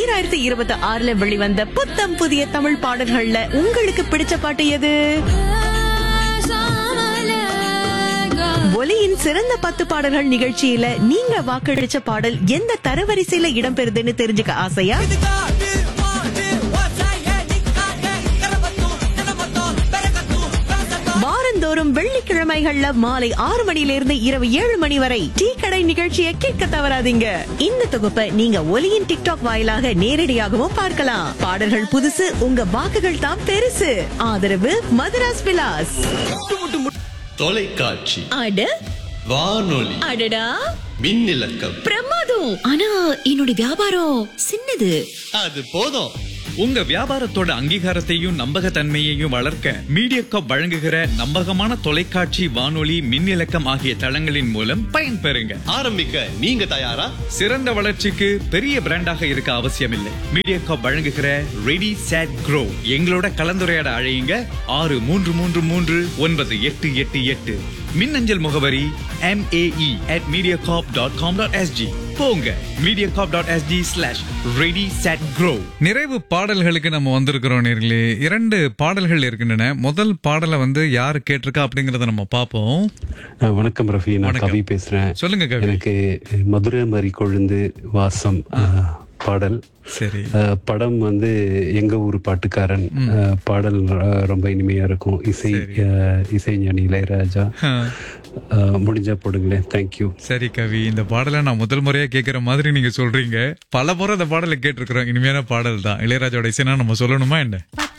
ஈராயிரத்தி இருபத்தி ஆறுல வெளிவந்த புத்தம் புதிய தமிழ் பாடல்கள்ல உங்களுக்கு பிடிச்ச பாட்டு எது ஒலியின் சிறந்த பத்து பாடல்கள் நிகழ்ச்சியில நீங்க வாக்களிச்ச பாடல் எந்த தரவரிசையில இடம்பெறுதுன்னு தெரிஞ்சுக்க ஆசையா வாரந்தோறும் வெள்ளிக்கிழமைகள்ல மாலை ஆறு மணியிலிருந்து இரவு ஏழு மணி வரை டீ கடை நிகழ்ச்சியை கேட்க தவறாதீங்க இந்த தொகுப்பை நீங்க ஒலியின் டிக்டாக் வாயிலாக நேரடியாகவும் பார்க்கலாம் பாடல்கள் புதுசு உங்க வாக்குகள் தான் பெருசு ஆதரவு மதுராஸ் விலாஸ் தொலைக்காட்சி அட வானொலி அடடா மின்னிலக்கம் பிரமாதம் ஆனா என்னோட வியாபாரம் சின்னது அது போதும் உங்க வியாபாரத்தோட அங்கீகாரத்தையும் நம்பகத்தன்மையையும் வளர்க்க மீடியாகாப் வழங்குகிற நம்பகமான தொலைக்காட்சி வானொலி மின்னிலக்கம் ஆகிய தளங்களின் மூலம் பயன்பெறுங்க ஆரம்பிக்க நீங்க தயாரா சிறந்த வளர்ச்சிக்கு பெரிய பிராண்டாக இருக்க அவசியமில்லை மீடியாகாப் வழங்குகிற ரெடி சேட் க்ரோ எங்களோட கலந்துரையாட அழையுங்க ஆறு மூன்று மூன்று மூன்று ஒன்பது எட்டு எட்டு எட்டு மின்னஞ்சல் முகவரி MAE at mediacorp.com.sg dot SG போங்க Mediacorp dot SG slash ready set grow நிறைவு பாடல்களுக்கு நம்ம வந்திருக்கிறோம் நேர்களே இரண்டு பாடல்கள் இருக்கின்றன முதல் பாடலை வந்து யார் கேட்டிருக்கா அப்படிங்கறத நம்ம பார்ப்போம் அஹ் வணக்கம் ரஃபி நான் வணக்கம். கவி பேசுறேன் சொல்லுங்க கவி எனக்கு மதுரை மறி கொழுந்து வாசம் அஹ், பாடல் சரி அஹ், படம் வந்து எங்க ஊர் பாட்டுக்காரன் அஹ், பாடல் ர- ரொம்ப இனிமையா இருக்கும் இசை அஹ், இசைஞானி இளையராஜா அஹ், முடிஞ்சா போடுங்களேன் தேங்க்யூ சரி கவி இந்த பாடலை நான் முதல் முறையா கேட்கிற மாதிரி நீங்க சொல்றீங்க பல முறை இந்த பாடலை கேட்டிருக்கிறோம் இனிமையான பாடல் தான் இளையராஜோட இசைனா நம்ம சொல்லணுமா என்ன